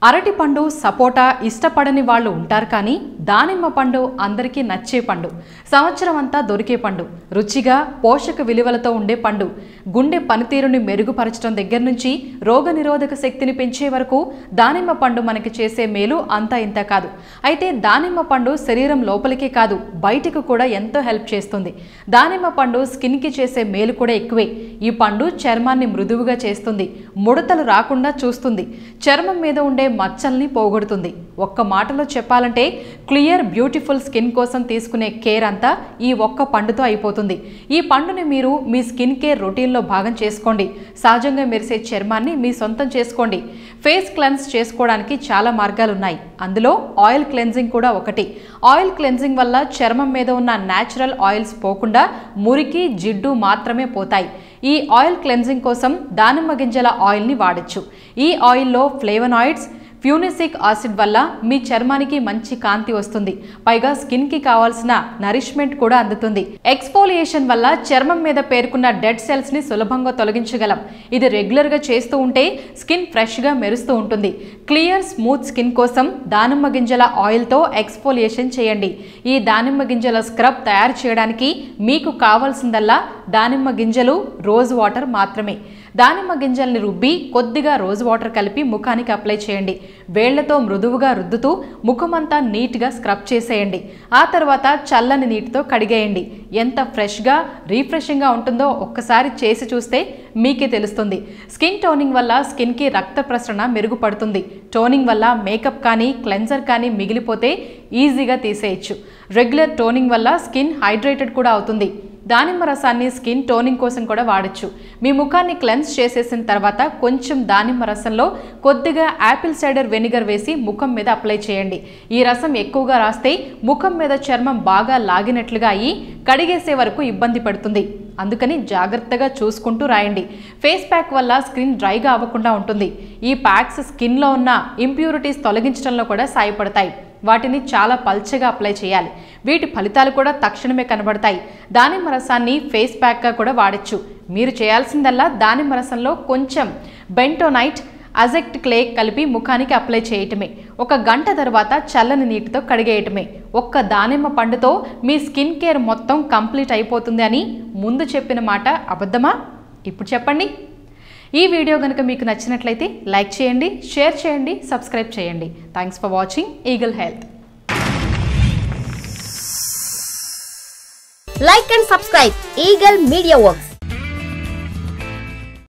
అరటి పండు సపోటా ఇష్టపడని వాళ్ళు ఉంటారు కానీ దానిమ్మ పండు అందరికీ నచ్చే పండు సంవత్సరం అంతా దొరికే పండు రుచిగా పోషక విలువలతో ఉండే పండు గుండె పనితీరుని మెరుగుపరచడం దగ్గర నుంచి రోగనిరోధక శక్తిని పెంచే వరకు దానిమ్మ పండు మనకి చేసే మేలు అంతా ఇంత కాదు అయితే దానిమ్మ పండు శరీరం లోపలికే కాదు బయటకు కూడా ఎంతో హెల్ప్ చేస్తుంది దానిమ్మ పండు స్కిన్కి చేసే మేలు కూడా ఎక్కువే ఈ పండు చర్మాన్ని మృదువుగా చేస్తుంది ముడతలు రాకుండా చూస్తుంది చర్మం మీద ఉండే మచ్చల్ని పోగొడుతుంది ఒక్క మాటలో చెప్పాలంటే క్లియర్ బ్యూటిఫుల్ స్కిన్ కోసం తీసుకునే కేర్ అంతా ఈ ఒక్క పండుతో అయిపోతుంది ఈ పండుని మీరు మీ స్కిన్ కేర్ రొటీన్లో భాగం చేసుకోండి సహజంగా మెరిసే చర్మాన్ని మీ సొంతం చేసుకోండి ఫేస్ క్లెన్స్ చేసుకోవడానికి చాలా మార్గాలు ఉన్నాయి అందులో ఆయిల్ క్లెన్జింగ్ కూడా ఒకటి ఆయిల్ క్లెన్జింగ్ వల్ల చర్మం మీద ఉన్న న్యాచురల్ ఆయిల్స్ పోకుండా మురికి జిడ్డు మాత్రమే పోతాయి ఈ ఆయిల్ క్లెన్జింగ్ కోసం దానిమ్మ గింజల ఆయిల్ని వాడచ్చు ఈ ఆయిల్లో ఫ్లేవనాయిడ్స్ ఫ్యూనిసిక్ యాసిడ్ వల్ల మీ చర్మానికి మంచి కాంతి వస్తుంది పైగా స్కిన్ కి కావాల్సిన నరిష్మెంట్ కూడా అందుతుంది ఎక్స్ఫోలియేషన్ వల్ల చర్మం మీద పేరుకున్న డెడ్ సెల్స్ ని సులభంగా తొలగించగలం ఇది రెగ్యులర్ గా చేస్తూ ఉంటే స్కిన్ ఫ్రెష్ గా మెరుస్తూ ఉంటుంది క్లియర్ స్మూత్ స్కిన్ కోసం దానిమ్మ గింజల ఆయిల్ తో ఎక్స్ఫోలియేషన్ చేయండి ఈ దానిమ్మ గింజల స్క్రబ్ తయారు చేయడానికి మీకు కావాల్సిందల్లా దానిమ్మ గింజలు రోజ్ వాటర్ మాత్రమే దానిమ్మ గింజల్ని రుబ్బి కొద్దిగా రోజ్ వాటర్ కలిపి ముఖానికి అప్లై చేయండి వేళ్లతో మృదువుగా రుద్దుతూ ముఖమంతా నీట్గా స్క్రబ్ చేసేయండి ఆ తర్వాత చల్లని నీటితో కడిగేయండి ఎంత ఫ్రెష్గా రీఫ్రెషింగ్గా ఉంటుందో ఒక్కసారి చేసి చూస్తే మీకే తెలుస్తుంది స్కిన్ టోనింగ్ వల్ల స్కిన్కి రక్త ప్రసరణ మెరుగుపడుతుంది టోనింగ్ వల్ల మేకప్ కానీ క్లెన్జర్ కానీ మిగిలిపోతే ఈజీగా తీసేయచ్చు రెగ్యులర్ టోనింగ్ వల్ల స్కిన్ హైడ్రేటెడ్ కూడా అవుతుంది దానిమ్మ రసాన్ని స్కిన్ టోనింగ్ కోసం కూడా వాడచ్చు మీ ముఖాన్ని క్లెన్స్ చేసేసిన తర్వాత కొంచెం దానిమ్మ రసంలో కొద్దిగా యాపిల్ సైడర్ వెనిగర్ వేసి ముఖం మీద అప్లై చేయండి ఈ రసం ఎక్కువగా రాస్తే ముఖం మీద చర్మం బాగా లాగినట్లుగా అయ్యి కడిగేసే వరకు ఇబ్బంది పడుతుంది అందుకని జాగ్రత్తగా చూసుకుంటూ రాయండి ఫేస్ ప్యాక్ వల్ల స్కిన్ డ్రైగా అవ్వకుండా ఉంటుంది ఈ ప్యాక్స్ స్కిన్లో ఉన్న ఇంప్యూరిటీస్ తొలగించడంలో కూడా సాయపడతాయి వాటిని చాలా పల్చగా అప్లై చేయాలి వీటి ఫలితాలు కూడా తక్షణమే కనబడతాయి దానిమ్మ రసాన్ని ఫేస్ ప్యాక్గా కూడా వాడచ్చు మీరు చేయాల్సిందల్లా దానిమ్మ రసంలో కొంచెం బెంటోనైట్ అజెక్ట్ క్లే కలిపి ముఖానికి అప్లై చేయటమే ఒక గంట తర్వాత చల్లని నీటితో కడిగేయటమే ఒక్క దానిమ్మ పండుతో మీ స్కిన్ కేర్ మొత్తం కంప్లీట్ అయిపోతుంది అని ముందు చెప్పిన మాట అబద్ధమా ఇప్పుడు చెప్పండి ఈ వీడియో కనుక మీకు నచ్చినట్లయితే లైక్ చేయండి షేర్ చేయండి సబ్స్క్రైబ్ చేయండి thanks for watching eagle health Like and subscribe Eagle Media Works.